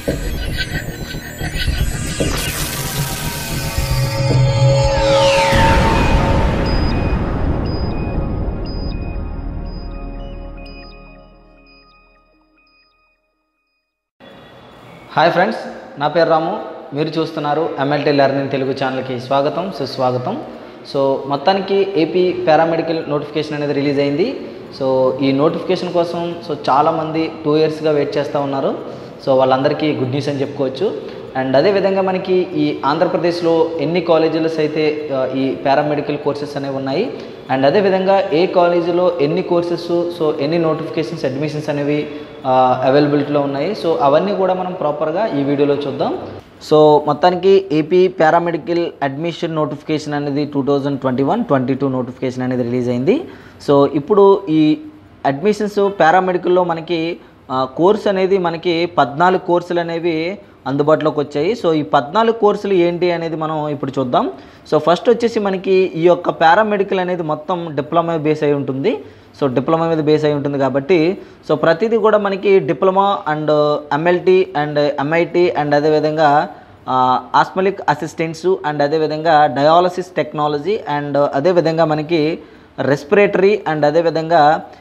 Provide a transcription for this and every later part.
hi friends నా పేరు రాము మీరు చూస్తున్నారు ఎంఎల్టీ లెర్నింగ్ తెలుగు ఛానల్కి స్వాగతం సుస్వాగతం సో మొత్తానికి ఏపీ పారామెడికల్ నోటిఫికేషన్ అనేది రిలీజ్ అయింది సో ఈ నోటిఫికేషన్ కోసం సో చాలామంది టూ ఇయర్స్గా వెయిట్ చేస్తూ ఉన్నారు సో వాళ్ళందరికీ గుడ్ న్యూస్ అని చెప్పుకోవచ్చు అండ్ అదేవిధంగా మనకి ఈ ఆంధ్రప్రదేశ్లో ఎన్ని కాలేజీస్ అయితే ఆ, ఈ పారామెడికల్ కోర్సెస్ అనేవి ఉన్నాయి అండ్ అదేవిధంగా ఏ కాలేజీలో ఎన్ని కోర్సెస్ సో ఎన్ని నోటిఫికేషన్స్ అడ్మిషన్స్ అనేవి అవైలబిలిటీలో ఉన్నాయి సో అవన్నీ కూడా మనం ప్రాపర్గా ఈ వీడియోలో చూద్దాం సో మొత్తానికి ఏపీ పారామెడికల్ అడ్మిషన్ నోటిఫికేషన్ అనేది two thousand twenty one twenty two notification అనేది రిలీజ్ అయింది సో ఇప్పుడు ఈ అడ్మిషన్స్ పారామెడికల్లో మనకి ఆ, కోర్స్ అనేది మనకి పద్నాలుగు కోర్సులు అనేవి అందుబాటులోకి వచ్చాయి సో ఈ పద్నాలుగు కోర్సులు ఏంటి అనేది మనం ఇప్పుడు చూద్దాం సో ఫస్ట్ వచ్చేసి మనకి ఈ యొక్క పారామెడికల్ అనేది మొత్తం డిప్లొమా బేస్ అయి ఉంటుంది సో డిప్లొమా మీద బేస్ అయి ఉంటుంది కాబట్టి సో ప్రతిదీ కూడా మనకి diploma and MLT and MIT and అదేవిధంగా ఆస్మలిక్ అసిస్టెంట్స్ అండ్ అదేవిధంగా డయాలసిస్ టెక్నాలజీ అండ్ అదేవిధంగా మనకి రెస్పిరేటరీ అండ్ అదేవిధంగా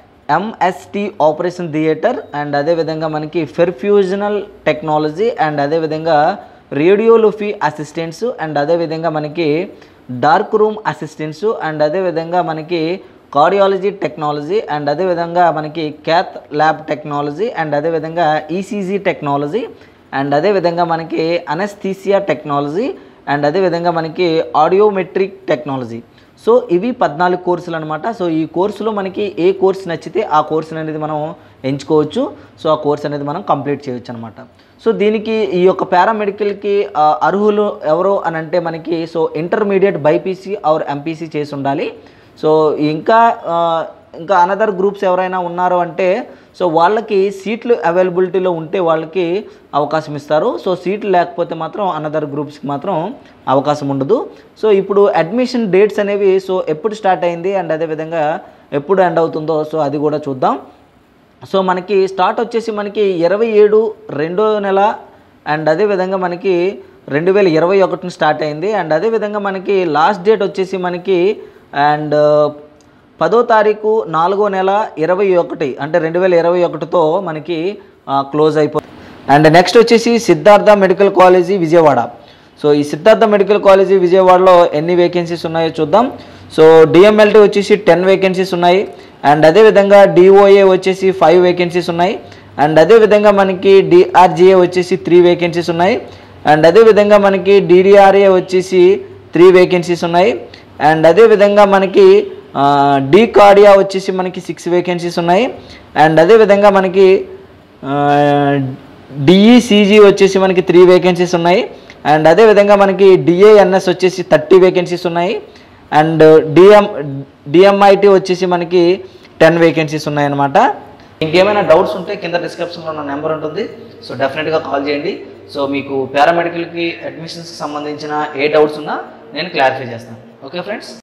ఎంఎస్టి ఆపరేషన్ థియేటర్ అండ్ అదేవిధంగా మనకి ఫెర్ఫ్యూజనల్ టెక్నాలజీ అండ్ అదేవిధంగా రేడియోలోఫీ అసిస్టెంట్స్ అండ్ అదేవిధంగా మనకి డార్క్ రూమ్ అసిస్టెంట్స్ అండ్ అదేవిధంగా మనకి కార్డియాలజీ టెక్నాలజీ అండ్ అదేవిధంగా మనకి క్యాత్ ల్యాబ్ టెక్నాలజీ అండ్ అదేవిధంగా ఈసీజీ టెక్నాలజీ అండ్ అదేవిధంగా మనకి అనస్థీసియా టెక్నాలజీ అండ్ అదేవిధంగా మనకి ఆడియోమెట్రిక్ టెక్నాలజీ సో ఇవి పద్నాలుగు కోర్సులు అనమాట సో ఈ కోర్సులో మనకి ఏ కోర్స్ నచ్చితే ఆ కోర్స్ అనేది మనం ఎంచుకోవచ్చు సో ఆ కోర్స్ అనేది మనం కంప్లీట్ చేయొచ్చు అనమాట సో దీనికి ఈ యొక్క పారామెడికల్కి ఆ, అర్హులు ఎవరు అని అంటే మనకి so intermediate BiPC or MPC చేసి ఉండాలి సో ఇంకా ఆ, ఇంకా అనదర్ గ్రూప్స్ ఎవరైనా ఉన్నారు అంటే సో వాళ్ళకి సీట్లు అవైలబిలిటీలో ఉంటే వాళ్ళకి అవకాశం ఇస్తారు సో సీట్లు లేకపోతే మాత్రం అనదర్ గ్రూప్స్కి మాత్రం అవకాశం ఉండదు సో ఇప్పుడు అడ్మిషన్ డేట్స్ అనేవి సో ఎప్పుడు స్టార్ట్ అయింది అండ్ అదేవిధంగా ఎప్పుడు ఎండ్ అవుతుందో సో అది కూడా చూద్దాం సో మనకి స్టార్ట్ వచ్చేసి మనకి ఇరవై ఏడు రెండో నెల అండ్ అదేవిధంగా మనకి రెండు వేల ఇరవై ఒకటిని స్టార్ట్ అయింది అండ్ అదేవిధంగా మనకి లాస్ట్ డేట్ వచ్చేసి మనకి అండ్ పదో తారీఖు నాలుగో నెల ఇరవై ఒకటి అంటే రెండు వేల ఇరవై ఒకటితో మనకి క్లోజ్ అయిపోతుంది అండ్ నెక్స్ట్ వచ్చేసి Siddhartha medical college Vijayawada so ఈ సిద్ధార్థ మెడికల్ కాలేజీ విజయవాడలో ఎన్ని వేకెన్సీస్ ఉన్నాయో చూద్దాం సో డిఎంఎల్టీ వచ్చేసి టెన్ వేకెన్సీస్ ఉన్నాయి అండ్ అదేవిధంగా డిఓఏ వచ్చేసి ఫైవ్ వేకెన్సీస్ ఉన్నాయి అండ్ అదేవిధంగా మనకి డిఆర్జిఏ వచ్చేసి త్రీ వేకెన్సీస్ ఉన్నాయి అండ్ అదేవిధంగా మనకి డిడిఆర్ఏ వచ్చేసి త్రీ వేకెన్సీస్ ఉన్నాయి అండ్ అదేవిధంగా మనకి డి కార్డియా వచ్చేసి మనకి సిక్స్ వేకెన్సీస్ ఉన్నాయి అండ్ అదేవిధంగా మనకి డిఈసిజీ వచ్చేసి మనకి త్రీ వేకెన్సీస్ ఉన్నాయి అండ్ అదేవిధంగా మనకి డిఏఎన్ఎస్ వచ్చేసి థర్టీ వేకెన్సీస్ ఉన్నాయి అండ్ డిఎం డిఎంఐటి వచ్చేసి మనకి టెన్ వేకెన్సీస్ ఉన్నాయన్నమాట ఇంకేమైనా డౌట్స్ ఉంటే కింద డిస్క్రిప్షన్లో నా నెంబర్ ఉంటుంది సో డెఫినెట్గా కాల్ చేయండి సో మీకు పారామెడికల్కి అడ్మిషన్స్కి సంబంధించిన ఏ డౌట్స్ ఉన్నా నేను క్లారిఫై చేస్తాను ఓకే ఫ్రెండ్స్